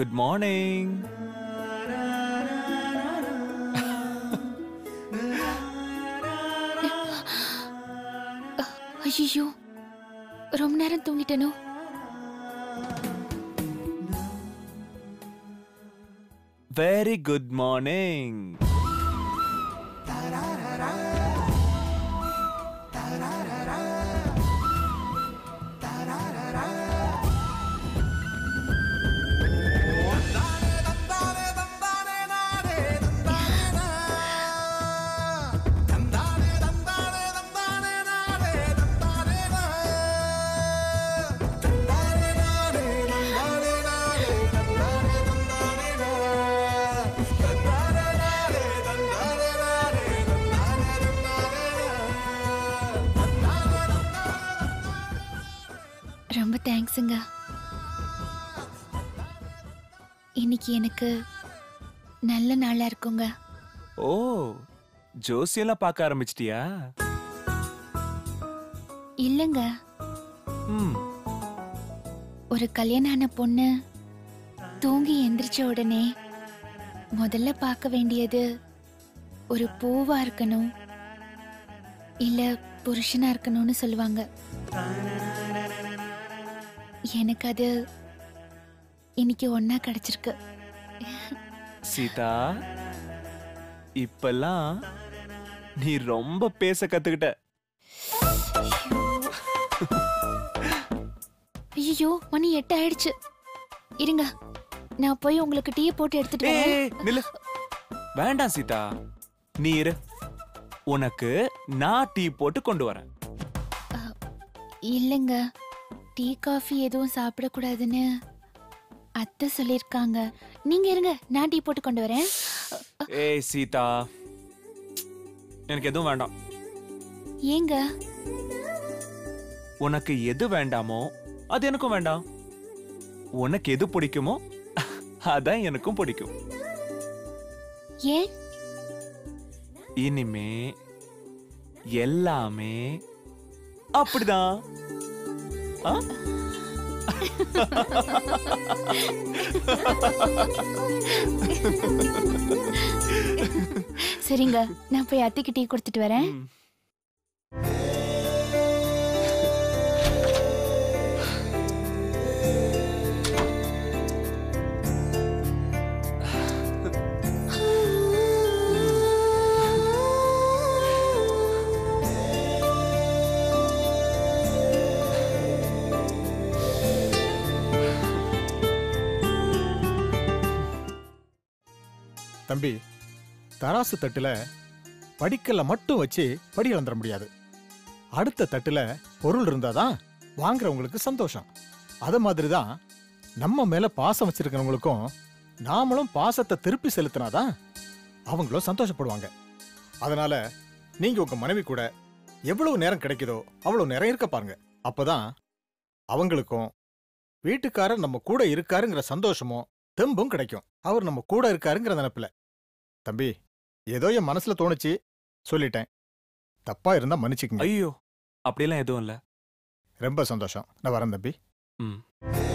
Good morning ஐயோ ரொம்ப நேரம் தூங்கிட்டேனோ வெரி குட் மார்னிங் ரொம்ப தேங்க்ஸுங்க இன்னைக்கு எனக்கு நல்ல நாளா இருக்குங்க ஓ ஜோசியெல்லாம் பார்க்க ஆரம்பிச்சிட்டியா இல்லைங்க ம் ஒரு கல்யாணம் ஆன பொண்ணு தூங்கி எந்திரிச்ச உடனே முதல்ல பார்க்க வேண்டியது ஒரு பூவா இருக்கணும் இல்ல புருஷனா இருக்கணும்னு சொல்லுவாங்க எனக்கு அது இன்னைக்கு ஒன்னா கிடைச்சிருக்கு சீதா இப்பெல்லாம் நீ ரொம்ப பேச கத்துக்கிட்ட ஐயோ மணி எட்டு ஆயிடுச்சு இருங்க நான் போய் உங்களுக்கு டீ போட்டு எடுத்துட்டு ஏய், வரேன் ஏய், நில்லு வேண்டாம் சீதா நீ இரு உனக்கு நான் டீ போட்டு கொண்டு வரேன் இல்லைங்க டீ காஃபி எதுவும் சாப்பிடக்கூடாதுன்னு அத்தை சொல்லியிருக்காங்க நீங்க இருங்க நான் டீ போட்டு கொண்டு வரேன் ஏய் சீதா எனக்கு எதுவும் வேண்டாம் ஏங்க உனக்கு எது வேண்டாமோ அது எனக்கும் வேண்டாம் உனக்கு எது பிடிக்குமோ அதான் எனக்கும் பிடிக்கும் ஏன் இனிமே எல்லாமே அப்படிதான் ஆ? சரிங்க நான் போய் அத்தைக்கு டீ கொடுத்துட்டு வரேன் ம். தம்பி தராசு தட்டுல படிக்கல்ல மட்டும் வச்சு படி இழந்துட முடியாது அடுத்த தட்டுல பொருள் இருந்தாதான் வாங்குறவங்களுக்கு சந்தோஷம் அத மாதிரி தான் நம்ம மேல பாசம் வச்சிருக்கிறவங்களுக்கும் நாமளும் பாசத்தை திருப்பி செலுத்தினாதான் அவங்களும் சந்தோஷப்படுவாங்க அதனால நீங்க உங்க மனைவி கூட எவ்வளவு நேரம் கிடைக்குதோ அவ்வளவு நேரம் இருக்க பாருங்க அப்பதான் அவங்களுக்கும் வீட்டுக்காரர் நம்ம கூட இருக்காருங்கிற சந்தோஷமும் தெம்பும் கிடைக்கும் அவர் நம்ம கூட இருக்காருங்கிற நினைப்புல தம்பி ஏதோ என் மனசுல தோணுச்சு சொல்லிட்டேன் தப்பா இருந்தா மன்னிச்சுக்கங்க ஐயோ அப்படிலாம் எதுவும் இல்ல ரொம்ப சந்தோஷம் நான் வரேன் தம்பி ம்